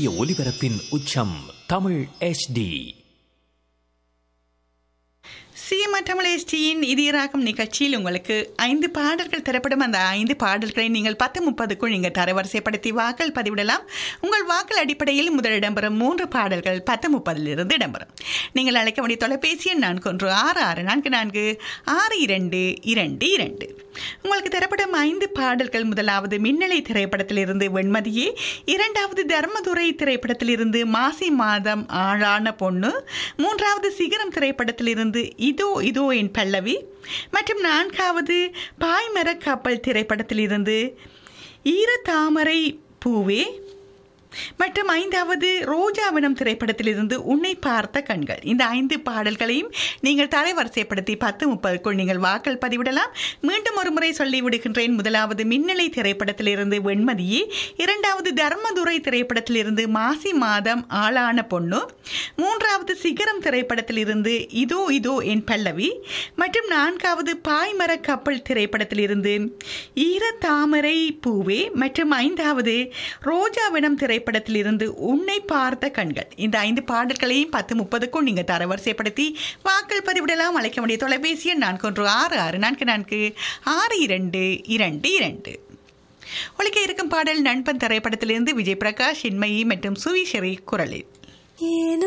சூரிய ஒளிபரப்பின் உச்சம் தமிழ் HD சிஎம் தமிழ் எஸ்டியின் இதயராகம் நிகழ்ச்சியில் உங்களுக்கு ஐந்து பாடல்கள் தரப்படும் அந்த ஐந்து பாடல்களை நீங்கள் பத்து முப்பதுக்குள் நீங்கள் தரவரிசைப்படுத்தி வாக்கள் பதிவிடலாம் உங்கள் வாக்கள் அடிப்படையில் முதல் இடம்பெறும் மூன்று பாடல்கள் பத்து முப்பதிலிருந்து இடம்பெறும் நீங்கள் அழைக்க வேண்டிய தொலைபேசி எண் நான்கு ஒன்று ஆறு ஆறு நான்கு நான்கு ஆறு இரண்டு இரண்டு இரண்டு உங்களுக்கு தரப்படும் ஐந்து பாடல்கள் முதலாவது மின்னலை திரைப்படத்திலிருந்து வெண்மதியே இரண்டாவது தர்மதுரை திரைப்படத்திலிருந்து மாசி மாதம் ஆளான பொண்ணு மூன்றாவது சிகரம் திரைப்படத்திலிருந்து இதோ இதோ என் பல்லவி மற்றும் நான்காவது பாய்மர கப்பல் திரைப்படத்திலிருந்து ஈரத்தாமரை பூவே மற்றும் ஐந்தாவது ரோஜாவனம் திரைப்படத்திலிருந்து உன்னை பார்த்த கண்கள் இந்த ஐந்து பாடல்களையும் நீங்கள் தரைவரிசைப்படுத்தி பத்து முப்பதுக்குள் நீங்கள் வாக்கள் பதிவிடலாம் மீண்டும் ஒரு முறை சொல்லி விடுகின்றேன் முதலாவது மின்னலை திரைப்படத்திலிருந்து வெண்மதியே இரண்டாவது தர்மதுரை திரைப்படத்திலிருந்து மாசி மாதம் ஆளான பொண்ணு மூன்றாவது சிகரம் திரைப்படத்திலிருந்து இதோ இதோ என் பல்லவி மற்றும் நான்காவது பாய்மர கப்பல் திரைப்படத்திலிருந்து ஈரத்தாமரை பூவே மற்றும் ஐந்தாவது ரோஜாவனம் திரைப்படத்திலிருந்து உன்னை பார்த்த கண்கள் இந்த ஐந்து பாடல்களையும் பத்து முப்பதுக்கும் நீங்கள் தரவரிசைப்படுத்தி வாக்கள் பதிவிடலாம் அழைக்க வேண்டிய தொலைபேசி எண் நான்கு ஒன்று ஆறு ஆறு நான்கு நான்கு ஆறு இரண்டு இரண்டு இரண்டு ஒழிக்க இருக்கும் பாடல் நண்பன் திரைப்படத்திலிருந்து விஜய் பிரகாஷ் இன்மயி மற்றும் சுவிஷரி குரலில்